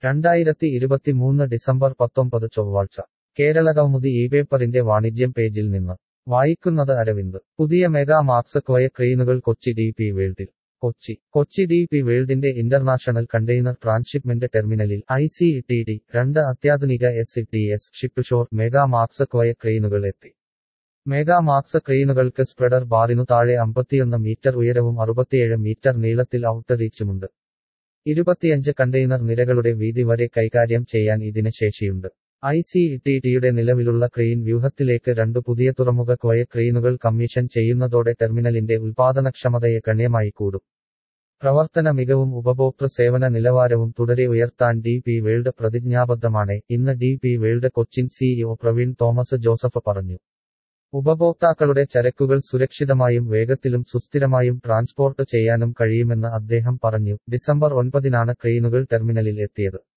രണ്ടായിരത്തി ഇരുപത്തിമൂന്ന് ഡിസംബർ പത്തൊമ്പത് ചൊവ്വാഴ്ച കേരള കൗമുദി ഈ പേപ്പറിന്റെ വാണിജ്യം പേജിൽ നിന്ന് വായിക്കുന്നത് അരവിന്ദ് പുതിയ മെഗാ മാക്സ് ക്വയ ക്രെയിനുകൾ കൊച്ചി ഡി പി വേൾഡിൽ കൊച്ചി കൊച്ചി ഡി പി വേൾഡിന്റെ ഇന്റർനാഷണൽ കണ്ടെയ്നർ ട്രാൻസ്ഷിപ്മെന്റ് ടെർമിനലിൽ ഐ സി ടി ഡി രണ്ട് അത്യാധുനിക S D S ship shore mega max quay ക്രെയിനുകൾ എത്തി മെഗാ മാക്സ് ക്രെയിനുകൾക്ക് സ്പ്രെഡർ ബാറിനു താഴെ അമ്പത്തിയൊന്ന് മീറ്റർ ഉയരവും അറുപത്തിയേഴ് മീറ്റർ നീളത്തിൽ ഔട്ട് റീച്ചുമുണ്ട് ഇരുപത്തിയഞ്ച് കണ്ടെയ്നർ നിരകളുടെ വീതി വരെ കൈകാര്യം ചെയ്യാൻ ഇതിന് ശേഷിയുണ്ട് ഐ സി ടി ടിയുടെ നിലവിലുള്ള ക്രെയിൻ വ്യൂഹത്തിലേക്ക് രണ്ട് പുതിയ തുറമുഖ ക്വയ ക്രെയിനുകൾ കമ്മീഷൻ ചെയ്യുന്നതോടെ ടെർമിനലിന്റെ ഉൽപാദനക്ഷമതയെ ഗണ്യമായി കൂടും പ്രവർത്തന മികവും ഉപഭോക്തൃ സേവന നിലവാരവും തുടരെ ഉയർത്താൻ ഡി പി വേൾഡ് പ്രതിജ്ഞാബദ്ധമാണ് ഇന്ന് D P world Cochin CEO Praveen Thomas Joseph പറഞ്ഞു ഉപഭോക്താക്കളുടെ ചരക്കുകൾ സുരക്ഷിതമായും വേഗത്തിലും സുസ്ഥിരമായും ട്രാൻസ്പോർട്ട് ചെയ്യാനും കഴിയുമെന്ന് അദ്ദേഹം പറഞ്ഞു ഡിസംബർ ഒൻപതിനാണ് ക്രെയിനുകൾ ടെർമിനലിൽ എത്തിയത്